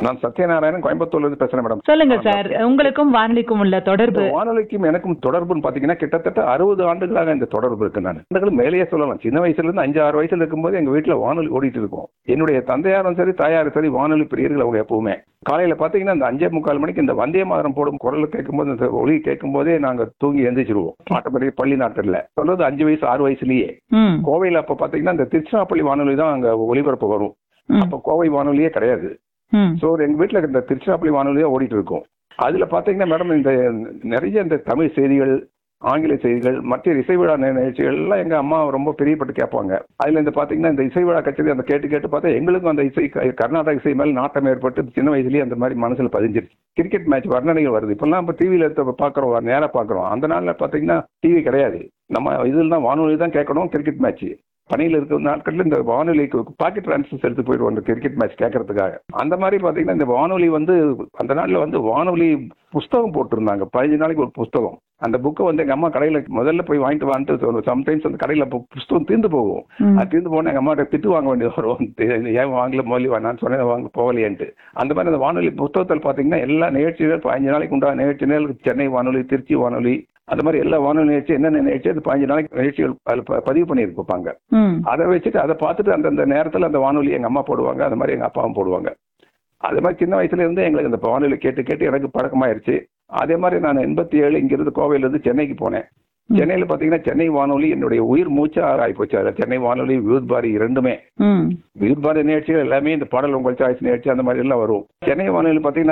நான் சத்யநாராயணன் கோயம்புத்தூர்ல இருந்து பேசுறேன் மேடம் சொல்லுங்க சார் உங்களுக்கும் வானொலிக்கும் உள்ள தொடர்பு இந்த வானொலிக்கும் எனக்கும் தொடர்புன்னு பாத்தீங்கன்னா கிட்டத்தட்ட அறுபது ஆண்டுகளாக இந்த தொடர்பு இருக்கு நான் ஆண்டுகள் மேலேயே சொல்லலாம் சின்ன வயசுல இருந்து அஞ்சு ஆறு வயசுல இருக்கும்போது எங்க வீட்டுல வானொலி ஓடிட்டு இருக்கும் என்னுடைய தந்தையாரும் சரி தாயாரும் சரி வானொலி பிரியர்கள் அவங்க எப்பவுமே காலையில பாத்தீங்கன்னா இந்த அஞ்சே முக்கால் மணிக்கு இந்த வந்தே மாதரம் போடும் குரல் கேட்கும்போது இந்த ஒளி கேட்கும் போதே நாங்க தூங்கி எந்திரிச்சிருவோம் ஆட்டோமேட்டிக் பள்ளி நாட்டில் சொல்றது அஞ்சு வயசு ஆறு வயசுலயே ம் கோவையில அப்ப பாத்தீங்கன்னா இந்த திருச்சிராப்பள்ளி வானொலி தான் அங்க ஒளிபரப்பு வரும் ம், அப்ப கோவை வானொலியே கிடையாது ம் ஸோ எங்க வீட்டுல இந்த திருச்சிராப்பள்ளி வானொலியா ஓடிட்டு இருக்கும் அதுல பாத்தீங்கன்னா மேடம் இந்த நிறைய இந்த தமிழ் செய்திகள் ஆங்கில செய்திகள் மற்ற இசை விழா நி- நிகழ்ச்சிகள் எல்லாம் எங்க அம்மா ரொம்ப பிரியப்பட்டு கேட்பாங்க அதுல இந்த பாத்தீங்கன்னா இந்த இசை விழா கச்சேரி அந்த கேட்டு கேட்டு பார்த்தா எங்களுக்கும் அந்த இசை க- கர்நாடக இசை மேல நாட்டம் ஏற்பட்டு சின்ன வயசுலயே அந்த மாதிரி மனசுல பதிஞ்சிருச்சு கிரிக்கெட் மேட்ச் வர்ணனைகள் வருது இப்பெல்லாம் இப்ப டிவியில பாக்குறோம் நேரா பாக்குறோம் அந்த நாள்ல பாத்தீங்கன்னா டிவி கிடையாது நம்ம இதில் தான் வானொலி தான் கேட்கணும் கிரிக்கெட் மேட்ச் பணியில் இருக்கிற நாட்கள்ல இந்த வானொலிக்கு பாக்கெட் ட்ரான்ஸ்ஃபர்ஸ் எடுத்து போயிடுவோம் இந்த கிரிக்கெட் மேட்ச் கேட்கறதுக்காக அந்த மாதிரி பாத்தீங்கன்னா இந்த வானொலி வந்து அந்த நாள்ல வந்து வானொலி புஸ்தகம் போட்டிருந்தாங்க பதினஞ்சு நாளைக்கு ஒரு புஸ்தகம் அந்த புக்கை வந்து எங்க அம்மா கடையில முதல்ல போய் வாங்கிட்டு வாங்கிட்டு சம்டைம்ஸ் அந்த கடையில பு- புஸ்தகம் தீர்ந்து போகும் ம். அது தீர்ந்து போனா எங்க அம்மாட்ட திட்டு வாங்க வேண்டியது வரும் தி- ஏன் வாங்கல மொழி நான் சொன்னேன் வாங்க போகலையேன்ட்டு அந்த மாதிரி அந்த வானொலி புத்தகத்தில் பாத்தீங்கன்னா எல்லா நிகழ்ச்சிகள் பதினஞ்சு நாளைக்கு உண்டான நிகழ்ச்சிகள் சென்னை வானொலி திருச்சி வானொலி அந்த மாதிரி எல்லா வானொலி நிகழ்ச்சி என்னென்ன நிகழ்ச்சி அது பதினஞ்சு நாளைக்கு நிகழ்ச்சிகள் அதில் ப- பதிவு பண்ணியிருப்பாங்க ம் அதை வச்சுட்டு அதை பார்த்துட்டு அந்தந்த நேரத்தில் அந்த வானொலி எங்க அம்மா போடுவாங்க அந்த மாதிரி எங்க அப்பாவும் போடுவாங்க அது மாதிரி சின்ன வயசுல இருந்து எங்களுக்கு இந்த வானொலி கேட்டு கேட்டு எனக்கு பழக்கமாயிருச்சு அதே மாதிரி நான் எண்பத்தி ஏழு இங்கிருந்து கோவையில இருந்து சென்னைக்கு போனேன் சென்னையில பாத்தீங்கன்னா சென்னை வானொலி என்னுடைய உயிர் மூச்சா ஆகிப்போச்சு அதில் சென்னை வானொலி வியூத் பாரி இரண்டுமே ம் வியூத் பாரி நிகழ்ச்சிகள் எல்லாமே இந்த பாடல் உங்கள் சாய்ஸ் நிகழ்ச்சி அந்த மாதிரி எல்லாம் வரும் சென்னை வானொலி பாத்தீங்கன்னா